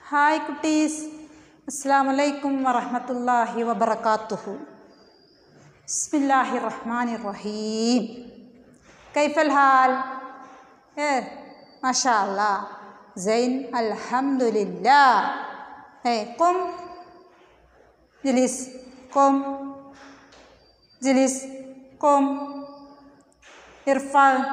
hi കുട്ടീസ് അസ്സാം വലൈക്കും വറഹമത്തല്ലാഹി വബർക്കാത്തുഹു ബിസ്മില്ലാഹി റഹ്മാൻ റഹീം കൈഫൽ ഹാൽ ഏ മാഷാ അല്ലാ സൈൻ അൽഹംദുലില്ലാ ഏ കും ജിലിസ് കും ജിലിസ് കും Irfan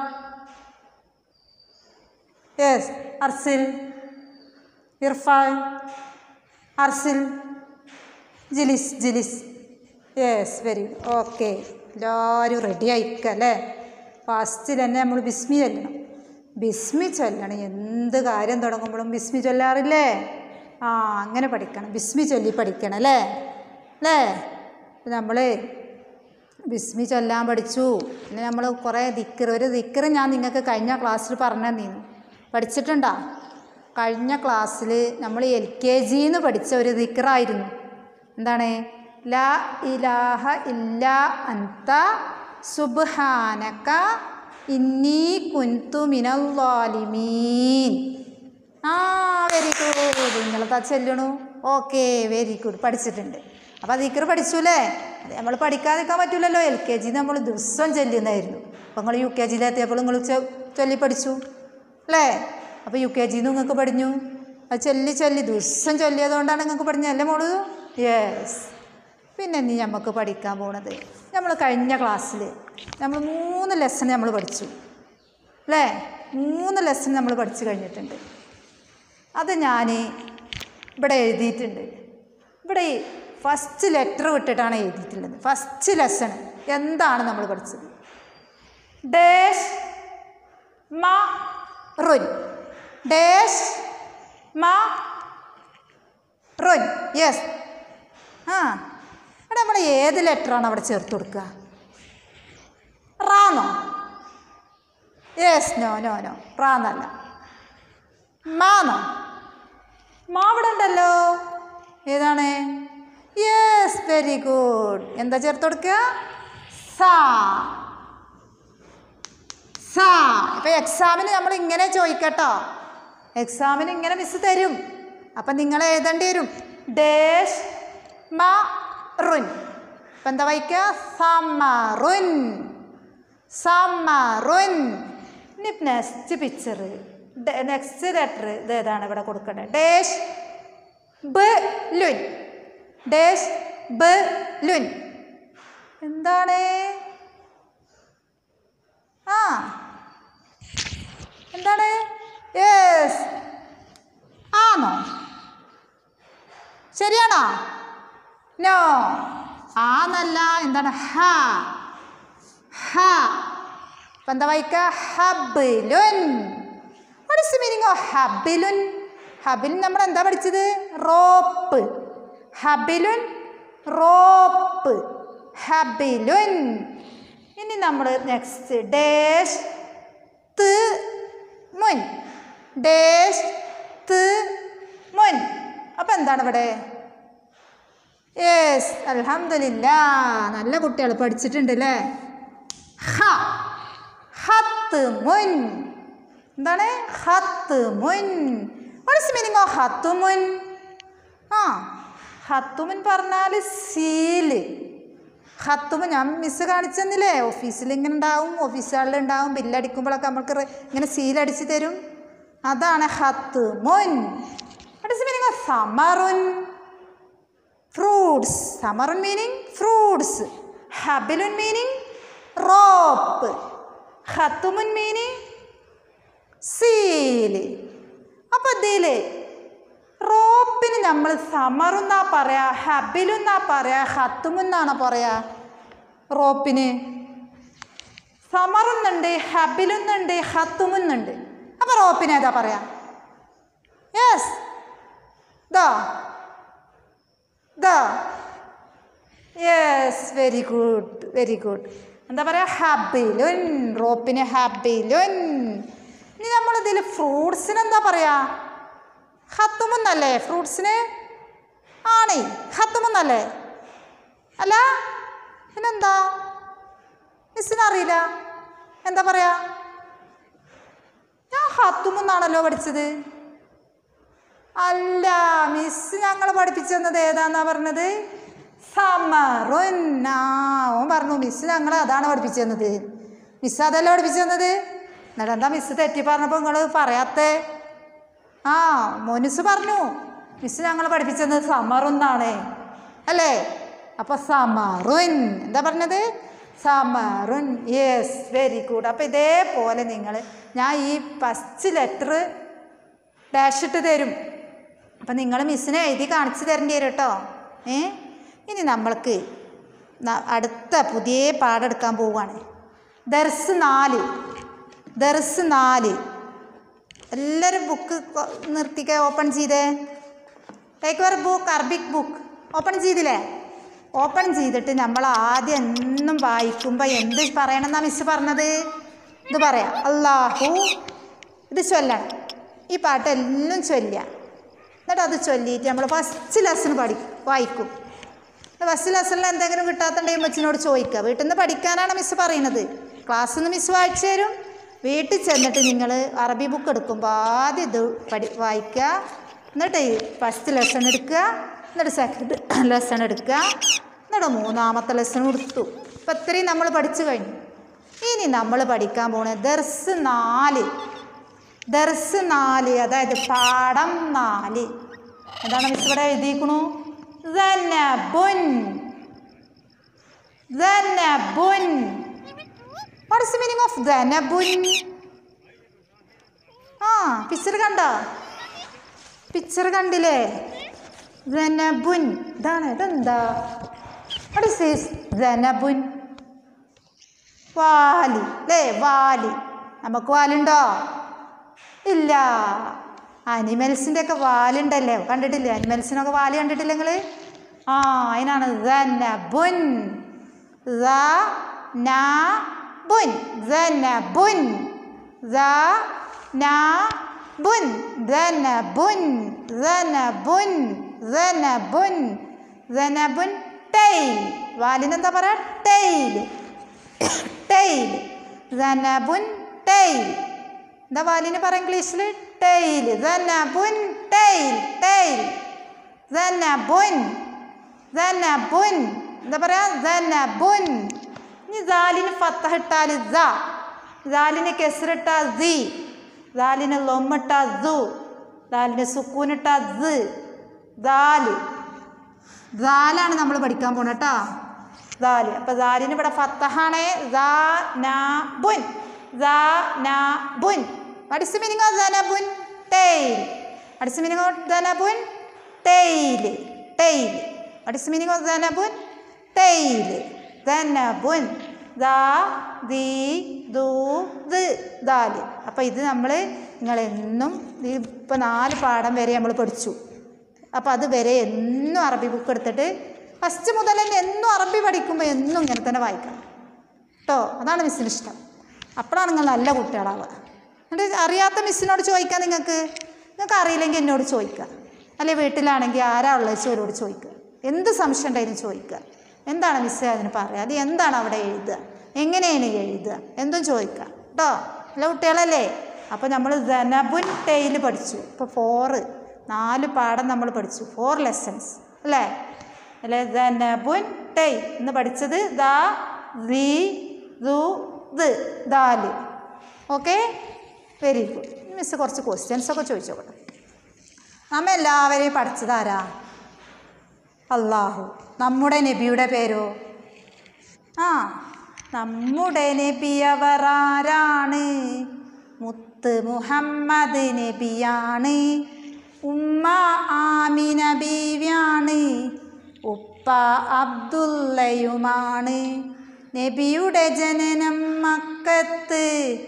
yes Arsil Irfan Arsil Jilis Jilis yes very okay എല്ലാവരും റെഡി ആയിക്കല്ലേ ഫസ്റ്റിൽ തന്നെ നമ്മൾ ബിസ്മി ചൊല്ലണം ബിസ്മി ചൊല്ലണം എന്ത് കാര്യം തുടങ്ങുമ്പോഴും ബിസ്മി ചൊല്ലാറില്ലേ ആ അങ്ങനെ പഠിക്കണം ബിസ്മി ചൊല്ലി പഠിക്കണം അല്ലേ അല്ലേ നമ്മൾ ബിസ്മി ചൊല്ലാൻ പഠിച്ചു പിന്നെ നമ്മൾ കുറേ ദിക്കർ ഒരു ദിക്കർ ഞാൻ നിങ്ങൾക്ക് കഴിഞ്ഞ ക്ലാസ്സിൽ പറഞ്ഞു തന്നിരുന്നു പഠിച്ചിട്ടുണ്ടോ കഴിഞ്ഞ ക്ലാസ്സിൽ നമ്മൾ എൽ കെ ജിന്ന് പഠിച്ച ഒരു ദിക്കറായിരുന്നു എന്താണ് ലാ ഇലാഹ ഇല്ല അന്ത സുബ്ഹാനക ഇന്നി കുൻതു മിനല്ലാലിമീൻ ആ വെരി ഗുഡ് നിങ്ങളെന്താ ചെല്ലണു ഓക്കെ വെരി ഗുഡ് പഠിച്ചിട്ടുണ്ട് അപ്പോൾ ദിക്കർ പഠിച്ചു അല്ലേ അത് നമ്മൾ പഠിക്കാതിരിക്കാൻ പറ്റില്ലല്ലോ എൽ കെ ജി നമ്മൾ ദിവസം ചെല്ലുന്നതായിരുന്നു അപ്പോൾ നിങ്ങൾ യു കെ ജിയിലെത്തിയപ്പോൾ നിങ്ങൾ ചൊ- ചൊല്ലി പഠിച്ചു അല്ലേ അപ്പോൾ യു കെ ജിന്ന് നിങ്ങൾക്ക് പഠിഞ്ഞു അത് ചൊല്ലി ചൊല്ലി ദിവസം ചൊല്ലിയതുകൊണ്ടാണ് നിങ്ങൾക്ക് പഠിഞ്ഞല്ലേ മോള് യെസ് പിന്നെ ഇനി നമുക്ക് പഠിക്കാൻ പോണത് നമ്മൾ കഴിഞ്ഞ ക്ലാസ്സിൽ നമ്മൾ മൂന്ന് ലെസൺ നമ്മൾ പഠിച്ചു അല്ലേ മൂന്ന് ലെസൺ നമ്മൾ പഠിച്ചു കഴിഞ്ഞിട്ടുണ്ട് അത് ഞാൻ ഇവിടെ എഴുതിയിട്ടുണ്ട് ഇവിടെ ഈ ഫസ്റ്റ് ലെറ്റർ വിട്ടിട്ടാണ് എഴുതിയിട്ടുള്ളത് ഫസ്റ്റ് ലെസൺ എന്താണ് നമ്മൾ പഠിച്ചത് ഡേഷ് മ റുൻ ഡേഷ് മ റുൻ യെസ് ആ ഇവിടെ നമ്മൾ ഏത് ലെറ്ററാണ് അവിടെ ചേർത്ത് കൊടുക്കുക റാന്നോ യെസ് നോ നോ നോ റാന്നല്ല മാന്നോ മാ ഇവിടെ ഉണ്ടല്ലോ ഏതാണ് യെസ് വെരി ഗുഡ് എന്താ ചേർത്ത് കൊടുക്കുക സാ സാ ഇപ്പം എക്സാമിന് നമ്മൾ ഇങ്ങനെ ചോദിക്കട്ടോ എക്സാമിന് ഇങ്ങനെ മിസ് തരും അപ്പം നിങ്ങൾ എഴുതേണ്ടി വരും ഡേഷ് മ റുൻ ഇപ്പം എന്താ വായിക്കുക സമറുൻ സമറുൻ ഇനി നെക്സ്റ്റ് പിക്ചർ നെക്സ്റ്റ് ലെറ്റർ ഇത് ഏതാണ് ഇവിടെ കൊടുക്കേണ്ടത് ഡേഷ് ബ ലുൻ ഡേഷ് ബ ലുൻ എന്താണ് ആ എന്താണ് യെസ് ആണോ ശരിയാണോ നോ ആന്നല്ല എന്താണ് ഹ ഹ ഇപ്പം എന്താ വായിക്ക ഹബിലുൻ വാട്ട് ഇസ് മീനിങ് ഓഫ് ഹബിലുൻ ഹബിലുൻ നമ്മൾ എന്താ പഠിച്ചത് റോപ്പ് ഹബിലുൻ റോപ്പ് ഹബിലുൻ ഇനി നമ്മൾ നെക്സ്റ്റ് ഡേഷ് ത് മുൻ ഡേഷ് ത് മുൻ അപ്പം എന്താണ് ഇവിടെ യെസ് അൽഹംദുലില്ല നല്ല കുട്ടികൾ പഠിച്ചിട്ടുണ്ട് അല്ലേ ഹ ഹത്ത് മുൻ എന്താണ് ഹത്ത് മുൻ വാട്ട് ഇസ് മീനിങ് ഓഫ് ഹത്ത് മുൻ ആ ഹത്തുമുൻ പറഞ്ഞാൽ സീല് ഹത്തുമ ഞാൻ മിസ് കാണിച്ചെന്നില്ലേ ഓഫീസിൽ ഇങ്ങനെ ഉണ്ടാവും ഓഫീസുകളിൽ ഉണ്ടാവും ബില്ലടിക്കുമ്പോഴൊക്കെ നമുക്ക് റെ- ഇങ്ങനെ സീലടിച്ച് തരും അതാണ് ഹത്ത് മുൻ വാട്ട് ഇസ് മീനിങ് ഓഫ് സമറുൻ ഫ്രൂട്ട്സ് സമറുൻ മീനിങ് ഫ്രൂട്ട്സ് ഹബിലുൻ മീനിങ് റോപ്പ് ഹത്തുമുൻ മീനിങ് സീല് അപ്പം ഇതിൽ റോപ്പിന് നമ്മൾ സമറുന്നാ പറയാ ഹബിലുന്നാ പറയാ ഹത്തുമുന്നാണോ പറയാ റോപ്പിന് സമറുന്നുണ്ട് ഹബിലുന്നുണ്ട് ഹത്തുമുന്നുണ്ട് അപ്പം റോപ്പിന് ഏതാ പറയാ യെസ് ദാ ദാ yes very good very good എന്താ പറയുക ഹബിലുൻ റോപ്പിന് ഹബിലുൻ ഇനി നമ്മളിതിൽ ഫ്രൂട്ട്സിന് എന്താ പറയാ ഹത്തുമെന്നല്ലേ ഫ്രൂട്ട്സിന് ആണേ ഹത്തുമെന്നല്ലേ അല്ല പിന്നെന്താ മിസ്സിന് അറിയില്ല എന്താ പറയാ ഞാൻ ഹത്തുമെന്നാണല്ലോ പഠിച്ചത് അല്ല മിസ് ഞങ്ങൾ പഠിപ്പിച്ചു തന്നത് ഏതാന്നാ പറഞ്ഞത് സമറുൻ ആ ഓൻ പറഞ്ഞു മിസ് ഞങ്ങൾ അതാണ് പഠിപ്പിച്ചു തന്നത് മിസ് അതല്ല പഠിപ്പിച്ചു തന്നത് എന്നിട്ട് എന്താ മിസ് തെറ്റി പറഞ്ഞപ്പോൾ നിങ്ങൾ പറയാത്തേ ആ മോനിസ് പറഞ്ഞു മിസ് ഞങ്ങൾ പഠിപ്പിച്ചത് സമറുന്നാണ് അല്ലേ അപ്പോൾ സമറുൻ എന്താ പറഞ്ഞത് സമറുൻ യെസ് വെരി ഗുഡ് അപ്പോൾ ഇതേപോലെ നിങ്ങൾ ഞാൻ ഈ ഫസ്റ്റ് ലെറ്റർ ഡാഷ് ഇട്ട് തരും അപ്പം നിങ്ങൾ മിസ്സിനെ എഴുതി കാണിച്ചു തരേണ്ടി വരും കേട്ടോ ഏ ഇനി നമ്മൾക്ക് ന- അടുത്ത പുതിയ പാഠം എടുക്കാൻ പോവുകയാണ് ദർസ് നാല് ദർസ് നാല് എല്ലാവരും ബുക്ക് നിർത്തിക്ക ഓപ്പൺ ചെയ്തേ take your book Arabic book open ചെയ്തില്ലേ ഓപ്പൺ ചെയ്തിട്ട് നമ്മൾ ആദ്യം എന്നും വായിക്കുമ്പോൾ എന്ത് പറയണമെന്നാ മിസ് പറഞ്ഞത് ഇത് പറയാം അള്ളാഹു ഇത് ചൊല്ലണം ഈ പാട്ട് എല്ലാം ചൊല്ലുക എന്നിട്ട് അത് ചൊല്ലിയിട്ട് നമ്മൾ ഫസ്റ്റ് ലെസൺ പഠി വായിക്കും ഫസ്റ്റ് ലെസണിൽ എന്തെങ്കിലും കിട്ടാത്തുണ്ടെങ്കിൽ മച്ചിനോട് ചോദിക്കുക വീട്ടിൽ നിന്ന് പഠിക്കാനാണ് മിസ് പറയുന്നത് ക്ലാസ്സിൽ നിന്ന് മിസ് വായിച്ചു തരും വീട്ടിൽ ചെന്നിട്ട് നിങ്ങൾ അറബി ബുക്ക് എടുക്കുമ്പോൾ ആദ്യം ഇത് പഠി വായിക്കുക എന്നിട്ട് ഫസ്റ്റ് ലെസൺ എടുക്കുക എന്നിട്ട് സെക്കൻഡ് ലെസൺ എടുക്കുക എന്നിട്ട് മൂന്നാമത്തെ ലെസൺ എടുത്തു ഇപ്പം ഇത്രയും നമ്മൾ പഠിച്ചു കഴിഞ്ഞു ഇനി നമ്മൾ പഠിക്കാൻ പോണത് ദർസ് നാല് ദർസ് നാല് അതായത് പാഠം നാല് എന്താണ് മിസ് ഇവിടെ എഴുതിയിരിക്കണു ധനബുൻ ധനബുൻ വാട്ട് ഇസ് മീനിങ് ഓഫ് ധനബുൻ ആ പിക്ചർ കണ്ടോ പിക്ചർ കണ്ടില്ലേ ധനബുൻ ഇതാണ് ഇതെന്താ വാട്ട് ഇസ് ദിസ് ധനബുൻ വാലി അല്ലേ വാലി നമുക്ക് വാലുണ്ടോ ഇല്ല അനിമൽസിൻ്റെ ഒക്കെ വാലുണ്ടല്ലേ കണ്ടിട്ടില്ലേ അനിമൽസിനൊക്കെ വാല് കണ്ടിട്ടില്ല നിങ്ങൾ ആ അതിനാണ് ധനബുൻ ബുൻ ധനബുൻ ബുൻ ധനബുൻ ധനബുൻ ധനബുൻ ധനബുൻ ടൈൽ വാലിനെന്താ പറയാ ടൈൽ ടൈൽ ധനബുൻ ടൈൽ എന്താ വാലിന് പറ ഇംഗ്ലീഷിൽ ടൈൽ ധനബുൻ ടൈൽ ടൈൽ ധനബുൻ ധനബുൻ എന്താ പറയാ ധനബുൻ ഇനി ദാലിന് ഫത്തഹ ഇട്ടാൽ ദ ദാലിന് കെസറിട്ടാൽ ദി ദാലിന് ലൊമ്മിട്ടാൽ ദു ദാലിന് സുക്കൂനിട്ടാൽ ദ് ദാല് ദാലാണ് നമ്മൾ പഠിക്കാൻ പോണ കേട്ടോ ദാല് അപ്പോൾ ദാലിന് ഇവിടെ ഫത്തഹാണ് ദാ നാ ബുൻ ദാ നാ ബുൻ വാട്ട് ഇസ് മീനിങ് ഓഫ് ദനബുൻ tail what is meaning of ദനബുൻ tail tail what is meaning of ദനബുൻ ടെയിൽ ദനബുൻ ദാ ദീ ദൂ ദ് ദാല് അപ്പോൾ ഇത് നമ്മൾ നിങ്ങളെന്നും ഇപ്പോൾ നാല് പാഠം വരെ നമ്മൾ പഠിച്ചു അപ്പോൾ അത് വരെ എന്നും അറബി ബുക്ക് എടുത്തിട്ട് ഫസ്റ്റ് മുതൽ തന്നെ എന്നും അറബി പഠിക്കുമ്പോൾ എന്നും ഇങ്ങനെ തന്നെ വായിക്കണം കേട്ടോ അതാണ് മിസ്സിന് ഇഷ്ടം അപ്പോഴാണ് നിങ്ങൾ നല്ല കുട്ടികളാവുക എന്നിട്ട് അറിയാത്ത മിസ്സിനോട് ചോദിക്കാം നിങ്ങൾക്ക് നിങ്ങൾക്ക് അറിയില്ലെങ്കിൽ എന്നോട് ചോദിക്കുക അല്ലെ വീട്ടിലാണെങ്കിൽ ആരാ ഉള്ളത് ചോരോട് ചോദിക്കുക എന്ത് സംശയം ഉണ്ടായാലും ചോദിക്കുക എന്താണ് മിസ്സേ അതിന് പറയുക അത് എന്താണ് അവിടെ എഴുതുക എങ്ങനെയാണ് എഴുതുക എന്തും ചോദിക്കുക കേട്ടോ നല്ല കുട്ടികളല്ലേ അപ്പോൾ നമ്മൾ ധനബുൻ ടെയിൽ പഠിച്ചു ഇപ്പോൾ ഫോറ് നാല് പാഠം നമ്മൾ പഠിച്ചു ഫോർ ലെസൺസ് അല്ലേ അല്ലേ ധനബുൻ ടെയ് എന്ന് പഠിച്ചത് ദാ ദി ദു ദ് ദാല് ഓക്കെ വെരി ഗുഡ് മിസ് കുറച്ച് ക്വസ്റ്റ്യൻസ് ഒക്കെ ചോദിച്ചോട്ടെ നമ്മ എല്ലാവരെയും പഠിച്ചതാരാ അള്ളാഹു നമ്മുടെ നബിയുടെ പേരോ ആ നമ്മുടെ നബി അവർ ആരാണ് മുത്ത് മുഹമ്മദ് നബിയാണ് ഉമ്മ ആമിന ബീവിയാണ് ഉപ്പ അബ്ദുള്ളയുമാണ് നബിയുടെ ജനനം മക്കത്ത്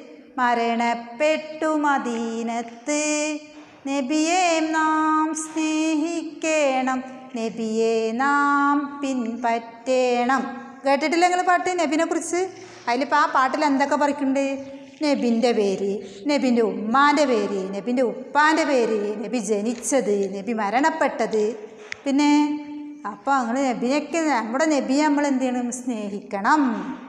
മരണപ്പെട്ടു മദീനത്ത് നബിയെ നാം സ്നേഹിക്കണം നബിയെ നാം പിൻപറ്റേണം കേട്ടിട്ടില്ല നിങ്ങൾ പാട്ട് നബിനെ കുറിച്ച് അതിലിപ്പോൾ ആ പാട്ടിൽ എന്തൊക്കെ പറയുന്നുണ്ട് നബിൻ്റെ പേര് നബിൻ്റെ ഉമ്മാൻ്റെ പേര് നബിൻ്റെ ഉപ്പാൻ്റെ പേര് നബി ജനിച്ചത് നബി മരണപ്പെട്ടത് പിന്നെ അപ്പോൾ നിങ്ങൾ നബിയൊക്കെ നമ്മുടെ നബിയെ നമ്മൾ എന്ത് ചെയ്യണം സ്നേഹിക്കണം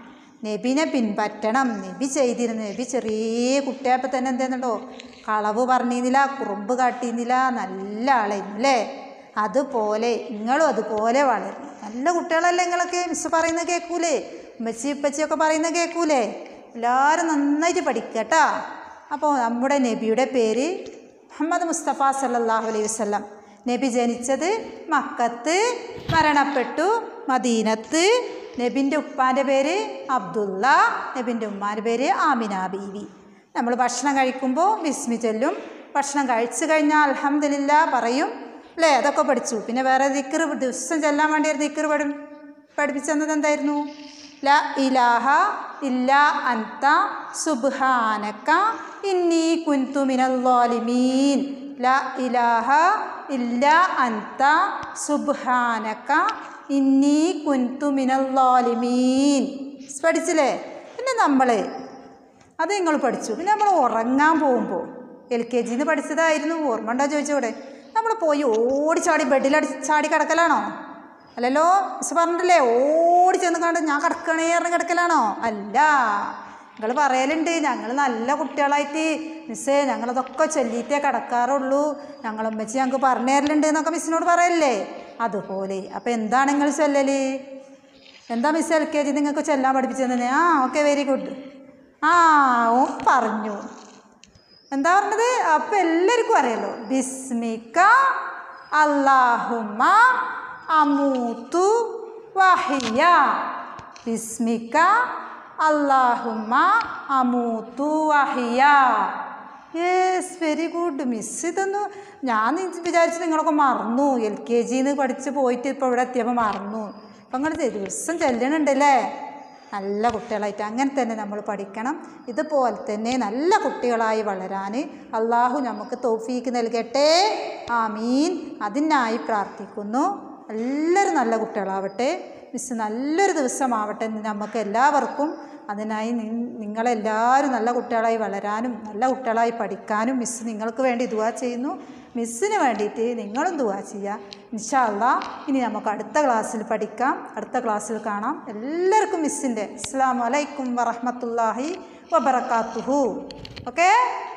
നബിനെ പിൻപറ്റണം നബി ചെയ്തിരുന്നു നബി ചെറിയ കുട്ടിയായപ്പോൾ തന്നെ എന്തെന്നുണ്ടോ കളവ് പറഞ്ഞിരുന്നില്ല കുറുമ്പ് കാട്ടിയിരുന്നില്ല നല്ല ആളായിരുന്നു അല്ലേ അതുപോലെ നിങ്ങളും അതുപോലെ വളരണം നല്ല കുട്ടികളല്ലേ നിങ്ങളൊക്കെ മിസ് പറയുന്നത് കേൾക്കൂലേ ഉമ്മച്ചി ഉപ്പച്ചിയൊക്കെ പറയുന്നത് കേൾക്കൂലേ എല്ലാവരും നന്നായിട്ട് പഠിക്കുക കേട്ടോ അപ്പോൾ നമ്മുടെ നബിയുടെ പേര് മുഹമ്മദ് മുസ്തഫ സല്ലല്ലാഹു അലൈഹി വസല്ലം നബി ജനിച്ചത് മക്കത്ത് മരണപ്പെട്ടു മദീനത്ത് നബിൻ്റെ ഉപ്പാൻ്റെ പേര് അബ്ദുള്ള നബിൻ്റെ ഉമ്മാൻ്റെ പേര് ആമിന ബീവി നമ്മൾ ഭക്ഷണം കഴിക്കുമ്പോൾ വിസ്മി ചൊല്ലും ഭക്ഷണം കഴിച്ചു കഴിഞ്ഞാൽ അൽഹംദുലില്ല പറയും അല്ലേ അതൊക്കെ പഠിച്ചു പിന്നെ വേറെ ദിക്കർ ദിവസം ചെല്ലാൻ വേണ്ടി ഒരു ദിക്കർ പഠി പഠിപ്പിച്ചെന്നത് എന്തായിരുന്നു ല ഇലാഹ ഇല്ല അന്ത സുബ്ഹാനക ഇന്നി കുൻതു മിനൽ ളാലിമീൻ ല ഇലാഹ ഇല്ല അന്ത സുബ്ഹാനക ഇന്നി കുൻതു മിനൽ ളാലിമീൻ പഠിച്ചില്ലേ പിന്നെ നമ്മൾ അത് നിങ്ങൾ പഠിച്ചു പിന്നെ നമ്മൾ ഉറങ്ങാൻ പോകുമ്പോൾ എൽ കെ ജിന്ന് പഠിച്ചതായിരുന്നു ഓർമ്മ ഉണ്ടോ ചോദിച്ചോടെ നമ്മൾ പോയി ഓടിച്ചാടി ബെഡിലടി ചാടി കിടക്കലാണോ അല്ലല്ലോ മിസ് പറഞ്ഞിട്ടില്ലേ ഓടി ചെന്ന് കണ്ട് ഞാൻ കിടക്കണേ പറഞ്ഞ് കിടക്കലാണോ അല്ല നിങ്ങൾ പറയലുണ്ട് ഞങ്ങൾ നല്ല കുട്ടികളായിട്ട് മിസ്സേ ഞങ്ങളതൊക്കെ ചൊല്ലിയിട്ടേ കിടക്കാറുള്ളൂ ഞങ്ങളമ്മച്ചി ഞങ്ങൾക്ക് പറഞ്ഞു തരലുണ്ട് എന്നൊക്കെ മിസ്സിനോട് പറയല്ലേ അതുപോലെ അപ്പം എന്താണ് നിങ്ങൾ ചൊല്ലല് എന്താ മിസ് എൽ കെ ജി നിങ്ങൾക്ക് ചെല്ലാൻ പഠിപ്പിച്ചതെന്ന് ആ ഓക്കെ വെരി ഗുഡ് ആ ഓ പറഞ്ഞു എന്താ പറഞ്ഞത് അപ്പം എല്ലാവർക്കും അറിയാലോ ബിസ്മിക്ക അല്ലാഹുമ്മ അമൂത്തു വഹിയ ബിസ്മിക്ക അല്ലാഹുമ്മ അമൂത്തു വഹിയ യെസ് വെരി ഗുഡ് മിസ് ഇതൊന്നും ഞാൻ വിചാരിച്ചു നിങ്ങളൊക്കെ മറന്നു എൽ കെ ജിന്ന് പഠിച്ച് പോയിട്ട് ഇപ്പോൾ ഇവിടെ എത്തിയപ്പോൾ മറന്നു അപ്പം നിങ്ങൾ ദിവസം ചെല്ലണുണ്ടല്ലേ നല്ല കുട്ടികളായിട്ട് അങ്ങനെ തന്നെ നമ്മൾ പഠിക്കണം ഇതുപോലെ തന്നെ നല്ല കുട്ടികളായി വളരാൻ അള്ളാഹു നമുക്ക് തൗഫീക്ക് നൽകട്ടെ ആമീൻ അതിനായി പ്രാർത്ഥിക്കുന്നു എല്ലാവരും നല്ല കുട്ടികളാവട്ടെ മിസ് നല്ലൊരു ദിവസമാവട്ടെ എന്ന് നമുക്ക് എല്ലാവർക്കും അതിനായി നി- നിങ്ങളെല്ലാവരും നല്ല കുട്ടികളായി വളരാനും നല്ല കുട്ടികളായി പഠിക്കാനും മിസ് നിങ്ങൾക്ക് വേണ്ടി ദുവാ ചെയ്യുന്നു മിസ്സിന് വേണ്ടിയിട്ട് നിങ്ങളും ദുവാ ചെയ്യുക ഇൻഷാല്ല ഇനി നമുക്ക് അടുത്ത ക്ലാസ്സിൽ പഠിക്കാം അടുത്ത ക്ലാസ്സിൽ കാണാം എല്ലാവർക്കും മിസ്സിൻ്റെ അസ്സാം വലൈക്കും വറഹമത്തല്ലാഹി വബർക്കാത്തുഹു ഓക്കേ